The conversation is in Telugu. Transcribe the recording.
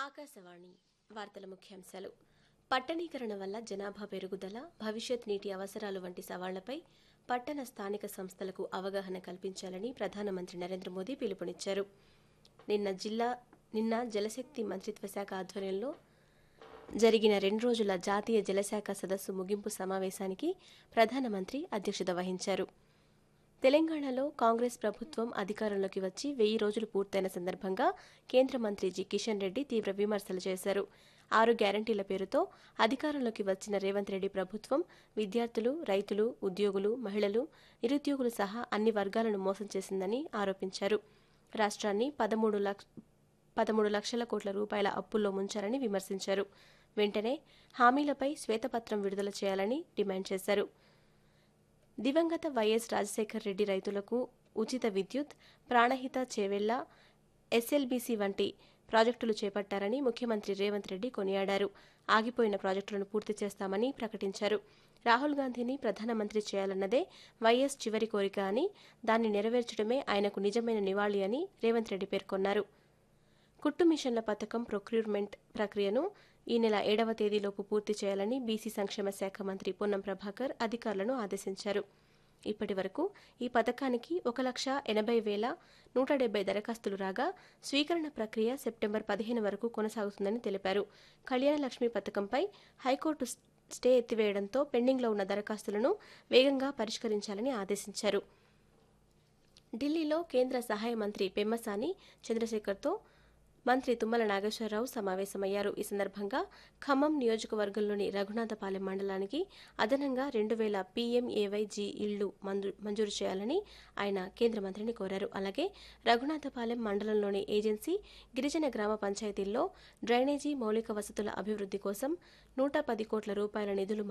ఆకాశవాణి వార్తల ముఖ్యాంశాలు పట్టణీకరణ వల్ల జనాభా పెరుగుదల భవిష్యత్ నీటి అవసరాలు వంటి సవాళ్లపై పట్టణ స్థానిక సంస్థలకు అవగాహన కల్పించాలని ప్రధానమంత్రి నరేంద్ర మోదీ పిలుపునిచ్చారు నిన్న జిల్లా నిన్న జలశక్తి మంత్రిత్వ శాఖ ఆధ్వర్యంలో జరిగిన రెండు రోజుల జాతీయ జలశాఖ సదస్సు ముగింపు సమావేశానికి ప్రధానమంత్రి అధ్యక్షత వహించారు తెలంగాణలో కాంగ్రెస్ ప్రభుత్వం అధికారంలోకి వచ్చి వెయ్యి రోజులు పూర్తయిన సందర్భంగా కేంద్ర మంత్రి జి కిషన్ రెడ్డి తీవ్ర విమర్శలు చేశారు ఆరు గ్యారంటీల పేరుతో అధికారంలోకి వచ్చిన రేవంత్ రెడ్డి ప్రభుత్వం విద్యార్థులు రైతులు ఉద్యోగులు మహిళలు నిరుద్యోగులు సహా అన్ని వర్గాలను మోసం చేసిందని ఆరోపించారు రాష్ట్రాన్ని పదమూడు లక్ష పదమూడు లక్షల కోట్ల రూపాయల అప్పుల్లో ముంచారని విమర్శించారు వెంటనే హామీలపై శ్వేతపత్రం విడుదల చేయాలని డిమాండ్ చేశారు దివంగత వైఎస్ రాజశేఖర్ రెడ్డి రైతులకు ఉచిత విద్యుత్ ప్రాణహిత చేవెళ్ల ఎస్ఎల్బీసీ వంటి ప్రాజెక్టులు చేపట్టారని ముఖ్యమంత్రి రేవంత్ రెడ్డి కొనియాడారు ఆగిపోయిన ప్రాజెక్టులను పూర్తి చేస్తామని ప్రకటించారు రాహుల్ గాంధీని ప్రధానమంత్రి చేయాలన్నదే వైఎస్ చివరి కోరిక అని దాన్ని నెరవేర్చడమే ఆయనకు నిజమైన నివాళి అని రేవంత్ రెడ్డి పేర్కొన్నారు కుట్టు మిషన్ల పథకం ప్రొక్యూర్మెంట్ ప్రక్రియను ఈ నెల ఏడవ తేదీలోపు పూర్తి చేయాలని బీసీ సంక్షేమ శాఖ మంత్రి పొన్నం ప్రభాకర్ అధికారులను ఆదేశించారు ఇప్పటి వరకు ఈ పథకానికి ఒక లక్ష ఎనభై వేల నూట డెబ్బై దరఖాస్తులు రాగా స్వీకరణ ప్రక్రియ సెప్టెంబర్ పదిహేను వరకు కొనసాగుతుందని తెలిపారు కళ్యాణ లక్ష్మి పథకంపై హైకోర్టు స్టే ఎత్తివేయడంతో పెండింగ్లో ఉన్న దరఖాస్తులను వేగంగా పరిష్కరించాలని ఆదేశించారు ఢిల్లీలో కేంద్ర సహాయ మంత్రి పెమ్మసాని చంద్రశేఖర్తో మంత్రి తుమ్మల నాగేశ్వరరావు సమావేశమయ్యారు ఈ సందర్భంగా ఖమ్మం నియోజకవర్గంలోని రఘునాథపాలెం మండలానికి అదనంగా రెండు వేల పీఎంఏవైజీ ఇళ్లు మంజూ- మంజూరు చేయాలని ఆయన కేంద్ర మంత్రిని కోరారు అలాగే రఘునాథపాలెం మండలంలోని ఏజెన్సీ గిరిజన గ్రామ పంచాయతీల్లో డ్రైనేజీ మౌలిక వసతుల అభివృద్ధి కోసం నూట పది కోట్ల రూపాయల నిధులు